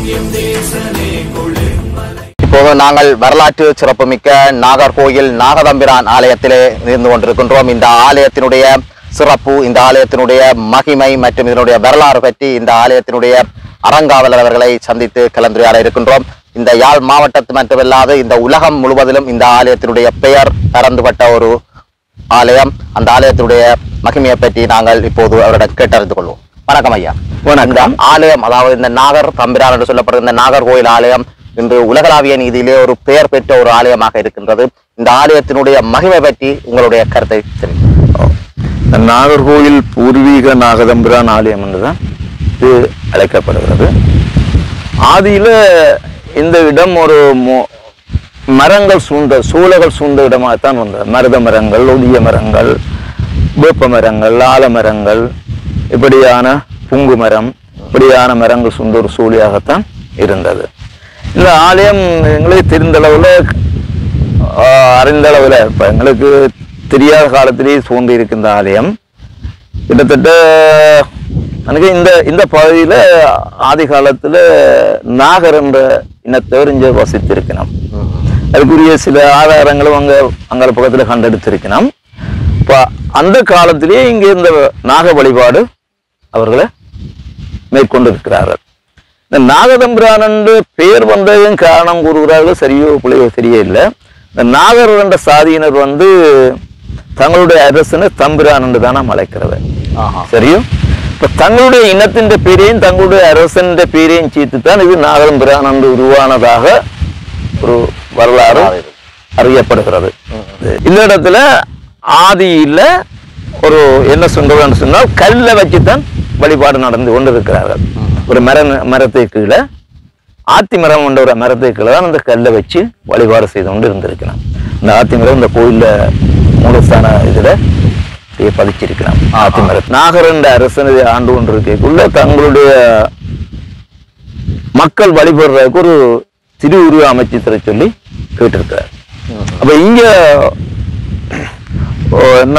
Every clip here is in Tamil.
இப்போது நாங்கள் வரலாற்று சிறப்புமிக்க நாகர்கோயில் நாகதம்பிரான் ஆலயத்திலே இருந்து கொண்டிருக்கின்றோம் இந்த ஆலயத்தினுடைய சிறப்பு இந்த ஆலயத்தினுடைய மகிமை மற்றும் இதனுடைய வரலாறு பற்றி இந்த ஆலயத்தினுடைய அறங்காவலர் அவர்களை சந்தித்து கலந்துரையாட இருக்கின்றோம் இந்த யாழ் மாவட்டத்து மட்டுமல்லாது இந்த உலகம் முழுவதிலும் இந்த ஆலயத்தினுடைய பெயர் பறந்துபட்ட ஒரு ஆலயம் அந்த ஆலயத்தினுடைய மகிமையை பற்றி நாங்கள் இப்போது அவரிடம் கேட்டறிந்து கொள்வோம் வணக்கம் ஐயா இந்த ஆலயம் அதாவது இந்த நாகர் தம்பிரான் என்று சொல்லப்படுகிற இந்த நாகர்கோயில் ஆலயம் இன்று உலகளாவிய நீதியிலே ஒரு பெயர் பெற்ற ஒரு ஆலயமாக இருக்கின்றது இந்த ஆலயத்தினுடைய மகிமை பற்றி உங்களுடைய கருத்தை தெரிவிக்கும் இந்த நாகர்கோயில் பூர்வீக நாகதம்பிரான் ஆலயம் என்றுதான் இது அழைக்கப்படுகிறது ஆதியில இந்த இடம் ஒரு மொ- மரங்கள் சூழ்ந்த சூழகள் சூழ்ந்த இடமாகத்தான் வந்தது மருத மரங்கள் ஒளிய மரங்கள் வேப்ப மரங்கள் ஆலமரங்கள் இப்படியான புங்கு மரம் இப்படியான மரங்கள் சூழ்ந்த ஒரு சூழியாகத்தான் இருந்தது இந்த ஆலயம் எங்களுக்கு தெரிந்த அளவுல ஆஹ், அறிந்த அளவுல இப்ப எங்களுக்கு தெரியாத காலத்திலேயே சூழ்ந்து இருக்கு இந்த ஆலயம் கிட்டத்தட்ட எனக்கு இந்த இந்த பகுதியில ஆதி காலத்துல நாகர் என்ற இனத்தவர் இங்க வசித்திருக்கணும் அதுக்குரிய சில ஆதாரங்களும் அங்க அங்க பக்கத்துல கண்டெடுத்திருக்கணும் இப்ப அந்த காலத்திலேயே இங்க இந்த நாக வழிபாடு அவர்களை மேற்கொண்டிருக்கிறார்கள் இந்த நாகதம்பிரான் என்று பெயர் வந்ததும் காரணம் கூறுகிறார்கள் சரியோ பிள்ளையோ சரியே இல்லை இந்த நாகர் என்ற சாதியினர் வந்து தங்களுடைய அரசனை தம்பிரான் என்று தானே அழைக்கிறது ஆஹா. சரியோ இப்ப தங்களுடைய இனத்தின் பேரையும் தங்களுடைய அரசன் பேரையும் சேர்த்து தான் இது நாகதம்பிரான் என்று உருவானதாக ஒரு வரலாறு அறியப்படுகிறது இந்த இடத்துல ஆதியில ஒரு என்ன சொல்றதுன்னு சொன்னால் கல்லை வச்சுத்தான் வழிபாடு நடந்து கொண்டிருக்கிறார்கள் ஒரு மர மரத்தை கீழே ஆத்தி மரம் என்ற ஒரு மரத்தை கீழே தான் அந்த கல்லை வச்சு வழிபாடு செய்து கொண்டு இருந்திருக்கிறான் இந்த ஆத்தி மரம் இந்த கோயில்ல மூலஸ்தான இதுல அப்படியே பதிச்சிருக்கிறான் ஆத்தி மரம் நாகர் என்ற அரசனதை ஆண்டு கொண்டிருக்கக்குள்ள தங்களுடைய மக்கள் வழிபடுறதுக்கு ஒரு திரு உருவ அமைச்சு தர சொல்லி கேட்டிருக்கிறார் அப்ப இங்க ஓ, என்ன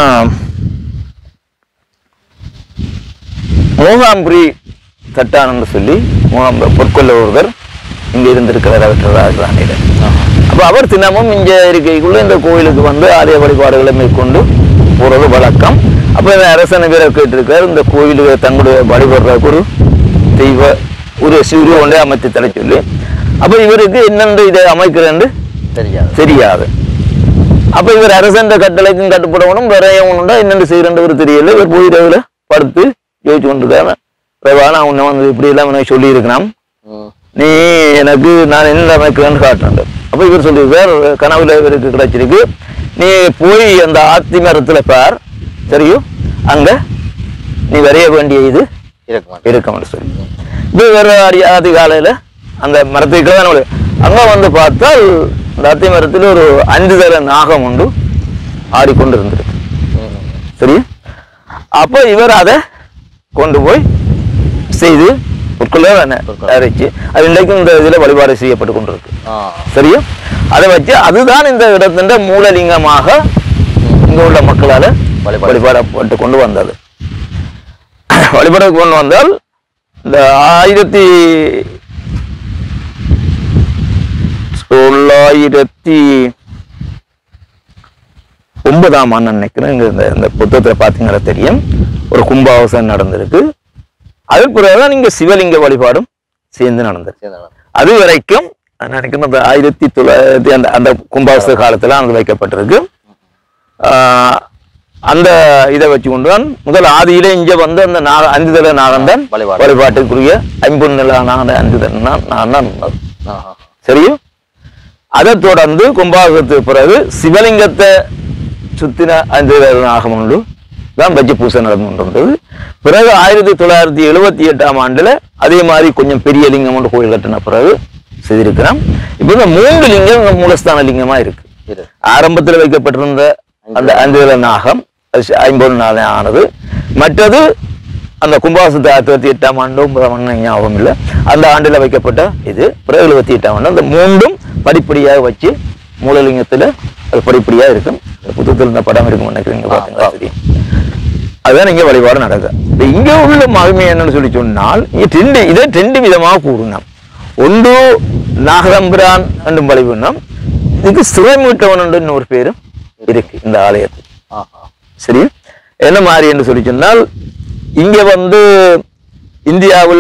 மூகாம்புரி தட்டானன்னு சொல்லி மூகாம்ப பொற்கொள்ள ஒருவர் இங்க இருந்திருக்கிறார் அவற்றை ராஜதானியில அப்ப அவர் தினமும் இங்க இருக்கைக்குள்ள இந்த கோயிலுக்கு வந்து ஆலய வழிபாடுகளை மேற்கொண்டு போறது வழக்கம் அப்ப இந்த அரசனை வீரர் கேட்டிருக்கார் இந்த கோயிலுக்கு தங்களுடைய வழிபடுறதுக்கு ஒரு தெய்வ ஒரு சூரிய ஒன்றே அமைத்து தர சொல்லி அப்ப இவருக்கு என்னென்று இதை அமைக்கிறேன்னு தெரியாது தெரியாது அப்ப இவர் அரசன் கட்டளைக்கும் கட்டுப்படணும் விரையவனுண்டா என்னென்று செய்யறன்ற ஒரு தெரியல இவர் போய் இரவுல படுத்து யோசிச்சு கொண்டிருக்காரு ரவா நான் உன்னை வந்து இப்படி எல்லாம் உனக்கு சொல்லி இருக்கிறான் ம். நீ எனக்கு நான் என்ன அமைக்கிறேன்னு காட்டுறேன் அப்ப இவர் சொல்லியிருக்கார் கனவுல இவருக்கு கிடைச்சிருக்கு நீ போய் அந்த ஆத்தி மரத்துல பார் சரியோ அங்க நீ வரைய வேண்டிய இது இருக்க மாட்டேன் இருக்கும்னு சொல்லி இப்போ வேற அடி ஆதி காலையில அந்த மரத்துக்கு தான் நம்மளு- அங்க வந்து பார்த்தால் இந்த அத்தி மரத்தில் ஒரு அஞ்சு தர நாகம் உண்டு ஆடிக்கொண்டு இருந்திருக்கு சரி அப்போ இவர் அதை கொண்டு போய் செய்து உட்கொள்ள அரைச்சு அது இன்றைக்கும் இந்த இதுல வழிபாடு செய்யப்பட்டு கொண்டிருக்கு ஆ சரியா அதை வச்சு அதுதான் இந்த இடத்தின் மூலலிங்கமாக இங்க உள்ள மக்களால வழிபாடு. வழிபாடப்பட்டு கொண்டு வந்தது வழிபாடு கொண்டு வந்தால் இந்த ஆயிரத்தி தொள்ளாயிரத்தி ஒன்பதாம் ஆண்டு நினைக்கிறேன் இங்க இந்த இந்த புத்தகத்துல பாத்தீங்கன்னா தெரியும் ஒரு கும்பாவசம் நடந்திருக்கு அதுக்கு பிறகுதான் இங்க சிவலிங்க வழிபாடும் சேர்ந்து நடந்திருக்கு சரி. அது வரைக்கும் நான் நினைக்கிறேன் அந்த ஆயிரத்தி தொள்ளாயிரத்தி அந்த அந்த கும்பாபிஷ காலத்துல அது வைக்கப்பட்டிருக்கு ஆஹ் அந்த இதை வச்சு கொண்டு தான் முதல் ஆதியிலே இங்க வந்து அந்த நாக அஞ்சுதல நாகந்தான் வழிபாடு. வழிபாட்டுக்குரிய ஐம்பொன் நில நாகந்த அஞ்சுதல் நான் தான் ஆஹா. சரியா அதை தொடர்ந்து கும்பாபிஷத்துக்கு பிறகு சிவலிங்கத்தை சுத்தின அஞ்சுதல் நாகம் உண்டு தான் வச்சு பூசை நடந்து கொண்டிருந்தது பிறகு ஆயிரத்தி தொள்ளாயிரத்தி எழுபத்தி எட்டாம் ஆண்டுல அதே மாதிரி கொஞ்சம் பெரிய லிங்கம் ஒன்று கோயில் கட்டின பிறகு செய்திருக்கிறோம் இப்போ இந்த மூன்று லிங்கம் இங்க மூலஸ்தான லிங்கமா இருக்கு இரு. ஆரம்பத்தில் வைக்கப்பட்டிருந்த அந்த அஞ்சுதல நாகம் அது சி- ஐம்பது நாளே ஆனது மற்றது அந்த கும்பாசத்து ஆயிரத்தி தொள்ளாயிரத்தி எட்டாம் ஆண்டு ஒன்பதாம் ஆண்டு ஞாபகம் இல்லை அந்த ஆண்டுல வைக்கப்பட்ட இது பிறகு எழுபத்தி எட்டாம் ஆண்டு அந்த மூன்றும் படிப்படியாக வச்சு மூலலிங்கத்துல அது படிப்படியா இருக்கும் இந்த புத்தகத்தில் இந்த படம் இருக்கும் நினைக்கிறீங்க பாத்தீங்களா தெரியும் அதுதான் இங்க வழிபாடு நடக்குது இப்ப இங்க உள்ள மகிமை என்னன்னு சொல்லி சொன்னால் இங்க ரெண்டு இதை ரெண்டு விதமாக கூறணும் ஒன்று நாகதம்பிரான் என்றும் வழிபண்ணம் இதுக்கு சிறைமூட்டவன் என்று இன்னொரு பேரும் இருக்கு இந்த ஆலயத்துக்கு ஆஹா. சரி என்ன மாதிரி என்று சொல்லி சொன்னால் இங்க வந்து இந்தியாவுல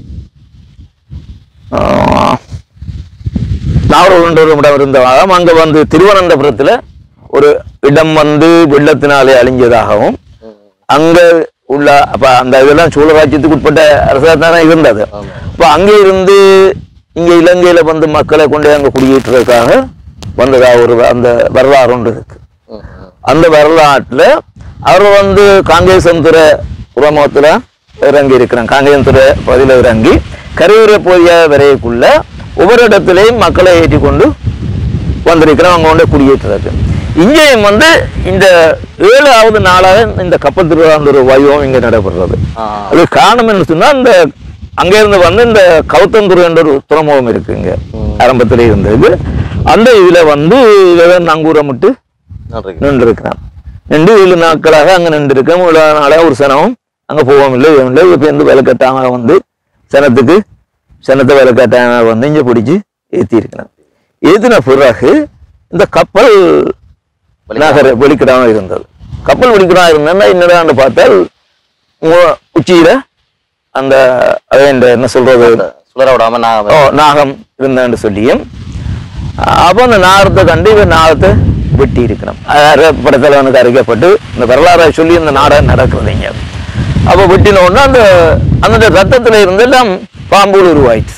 ஆஹ், நாகர்கோவில் ஒரு இடம் இருந்ததாகவும் அங்க வந்து திருவனந்தபுரத்துல ஒரு இடம் வந்து வெள்ளத்தினாலே அழிஞ்சதாகவும் அங்க உள்ள அப்ப அந்த இதெல்லாம் சோழ ராஜ்யத்துக்கு உட்பட்ட அரசாக தானே இருந்தது ஆமா. அப்ப அங்கே இருந்து இங்க இலங்கையில வந்து மக்களை கொண்டு அங்க குடியேற்றுறதுக்காக வந்ததா ஒரு அந்த வரலாறு ஒன்று இருக்கு ம், ம். அந்த வரலாற்றுல அவர் வந்து காங்கேசந்துறை துறைமுகத்துல இறங்கி இருக்கிறாங்க காங்கேசந்துறை பகுதியில் இறங்கி கரையோர பகுதிய வரையக்குள்ள ஒவ்வொரு இடத்துலையும் மக்களை ஏற்றி கொண்டு வந்திருக்கிறோம் அவங்க கொண்டு குடியேற்றுறது இங்கேயும் வந்து இந்த ஏழாவது நாளாக இந்த கப்பல் திருவிழாந்த வைபவம் இங்க நடைபெறுறது ஆ. அது காரணம் என்ன சொன்னா இந்த அங்கிருந்து வந்து இந்த கௌத்தந்துறை என்ற ஒரு துறைமுகம் இருக்கு இங்க ஆரம்பத்துல இருந்தது அந்த இதுல வந்து இதை நங்கூரமிட்டு நன்றி நின்று இருக்கிறான் நின்று ஏழு நாட்களாக அங்க நின்று இருக்கேன் இவ்வளோ நாளாக ஒரு சனமும் அங்க போவோம் இல்லை இதுவும் இல்லை இப்போ வந்து வேலை கட்டாம வந்து சனத்துக்கு சனத்தை வேலை கட்டாம வந்து இங்க பிடிச்சி ஏத்தி இருக்கிறான் ஏத்தின பிறகு இந்த கப்பல் நகர வெளிக்கிடாம இருந்தது கப்பல் வெளிக்கிடாம இருந்தா என்னடான்னு பார்த்தால் உ- உச்சியில அந்த அதே இந்த என்ன சொல்றது சுடர விடாம நான் ஓ நாகம் இருந்தான்னு சொல்லியும் அப்போ அந்த நாகத்தை கண்டு இவன் நாகத்தை வெட்டி இருக்கணும் அது படத்தில் அவனுக்கு அறிக்கப்பட்டு இந்த வரலாறை சொல்லி இந்த நாடகம் நடக்கிறது இங்க அப்போ வெட்டின உடனே அந்த அந்த ரத்தத்துல இருந்து எல்லாம் பாம்புகள் உருவாயிடுச்சு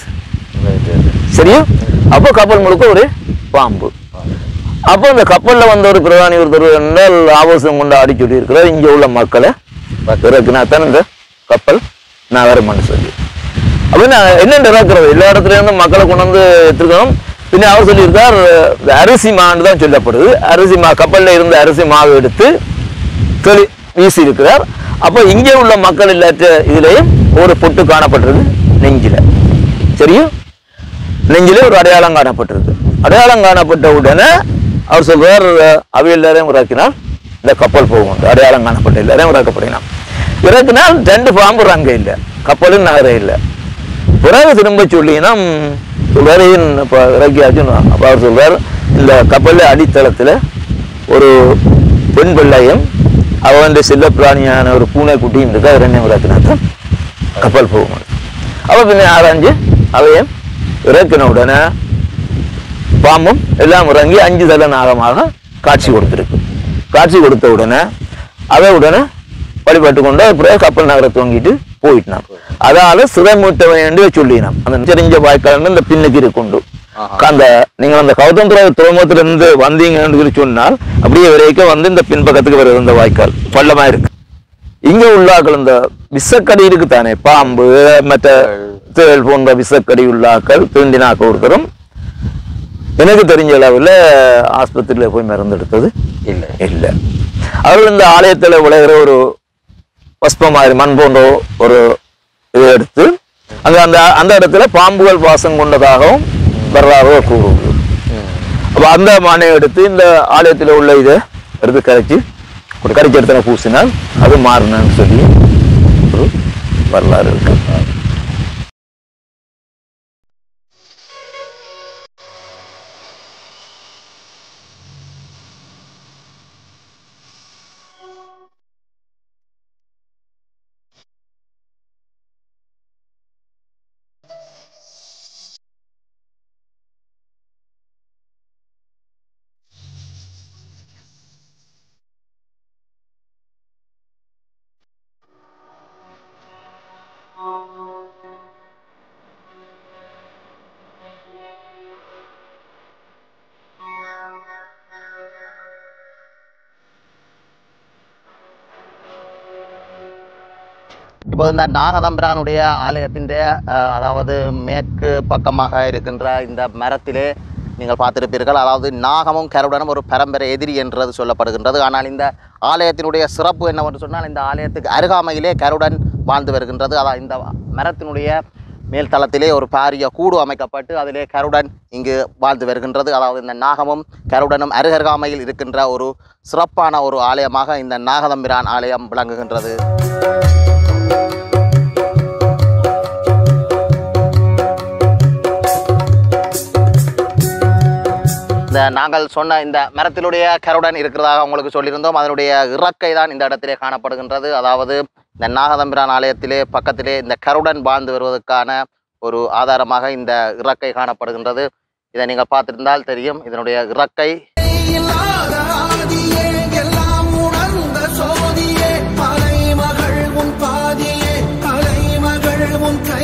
சரியா அப்போ கப்பல் முழுக்க ஒரு பாம்பு அப்போ அந்த கப்பல்ல வந்த ஒரு பிரதானி ஒருத்தர் என்றால் ஆபாசம் கொண்டு அடி சொல்லி இருக்கிறார் இங்க உள்ள மக்களை இறக்குனா தான் இந்த கப்பல் நகரம்னு சொல்லி அப்ப நான் என்னென்று இறக்குறது எல்லா இடத்துல இருந்து மக்களை கொண்டு வந்து எடுத்துக்கணும் பின்ன அவர் சொல்லியிருக்கார் இந்த அரிசி மான்னு தான் சொல்லப்படுது அரிசி மா கப்பல்ல இருந்த அரிசி மாவு எடுத்து தெளி வீசி இருக்கிறார் அப்போ இங்கே உள்ள மக்கள் இல்லாத இதுலயும் ஒரு பொட்டு காணப்பட்டிருக்கு நெஞ்சில சரியும் நெஞ்சிலே ஒரு அடையாளம் காணப்பட்டிருக்கு அடையாளம் காணப்பட்ட உடனே அவர் சொல்றார் அவை எல்லாரையும் இறக்கினால் இந்த கப்பல் போகும் அடையாளம் காணப்பட்ட எல்லாரையும் இறக்கப்படுகிறான் இறக்கினால் ரெண்டு பாம்பு அங்கே இல்லை கப்பலும் நகரே இல்லை பிறகு திரும்ப சொல்லினா சொல்றாரு ஏன் இப்போ இறக்கியாச்சுன்னு அப்போ அவர் சொல்றார் இந்த கப்பல் அடித்தளத்தில் ஒரு பெண் பிள்ளையும் அவன் செல்ல பிராணியான ஒரு பூனை குட்டியும் இருக்கு அது ரெண்டையும் இறக்கினா தான் கப்பல் போகும் அவ பின்ன ஆராய்ஞ்சு அவையும் இறக்கின உடனே பாம்பும் எல்லாம் இறங்கி அஞ்சு தல நாகமாக காட்சி கொடுத்திருக்கு காட்சி கொடுத்த உடனே அதை உடனே வழிபட்டு கொண்டு அப்புறம் கப்பல் நகரை தூங்கிட்டு போயிட்டான் அதால சிறைமூட்ட வேண்டிய சொல்லினான் அந்த தெரிஞ்ச வாய்க்கால் இந்த பின்னுக்கு இருக்குண்டு ஆஹா. அந்த நீங்க அந்த கௌதம்புர துறைமுகத்துல இருந்து வந்தீங்கன்னு சொல்லி சொன்னால் அப்படியே வரைக்கும் வந்து இந்த பின்பக்கத்துக்கு வருது இந்த வாய்க்கால் பள்ளமா இருக்கு இங்க உள்ளாக்கள் இந்த விசக்கடி இருக்கு தானே பாம்பு மற்ற தேள் போன்ற விசக்கடி உள்ளாக்கள் தீண்டினாக்க ஒருத்தரும் எனக்கு தெரிஞ்ச அளவில் ஆஸ்பத்திரியில போய் மருந்து எடுத்தது இல்லை இல்லை அவர்கள் இந்த ஆலயத்துல விளையிற ஒரு பஸ்பம் மாதிரி மண் போன்ற ஒரு இதை எடுத்து அங்க அந்த அந்த இடத்துல பாம்புகள் வாசம் கொண்டதாகவும் வரலாறு கூறுவது அப்ப அந்த மண்ணை எடுத்து இந்த ஆலயத்துல உள்ள இதை எடுத்து கரைச்சி ஒரு கரைச்சி இடத்துல பூசினால் அது மாறினு சொல்லி ஒரு வரலாறு இருக்கு இப்போ இந்த நாகதம்பிரானுடைய ஆலயத்தின் அதாவது மேற்கு பக்கமாக இருக்கின்ற இந்த மரத்திலே நீங்கள் பார்த்திருப்பீர்கள் அதாவது நாகமும் கருடனும் ஒரு பரம்பரை எதிரி என்றது சொல்லப்படுகின்றது ஆனால் இந்த ஆலயத்தினுடைய சிறப்பு என்னவென்று சொன்னால் இந்த ஆலயத்துக்கு அருகாமையிலே கருடன் வாழ்ந்து வருகின்றது அதாவது இந்த மரத்தினுடைய மேல் தளத்திலே ஒரு பாரிய கூடு அமைக்கப்பட்டு அதிலே கருடன் இங்கு வாழ்ந்து வருகின்றது அதாவது இந்த நாகமும் கருடனும் அருகருகாமையில் இருக்கின்ற ஒரு சிறப்பான ஒரு ஆலயமாக இந்த நாகதம்பிரான் ஆலயம் விளங்குகின்றது இந்த நாங்கள் சொன்ன இந்த மரத்தினுடைய கருடன் இருக்கிறதாக உங்களுக்கு சொல்லியிருந்தோம் அதனுடைய இறக்கை தான் இந்த இடத்திலே காணப்படுகின்றது அதாவது இந்த நாகதம்பிரான் ஆலயத்திலே பக்கத்திலே இந்த கருடன் வாழ்ந்து வருவதற்கான ஒரு ஆதாரமாக இந்த இறக்கை காணப்படுகின்றது இதை நீங்கள் பார்த்திருந்தால் தெரியும் இதனுடைய இறக்கை இல்லாத ஆதியே எல்லாம் உணர்ந்த சோதியே அலைமகள் உன் பாதியே அலைமகள் உன் கை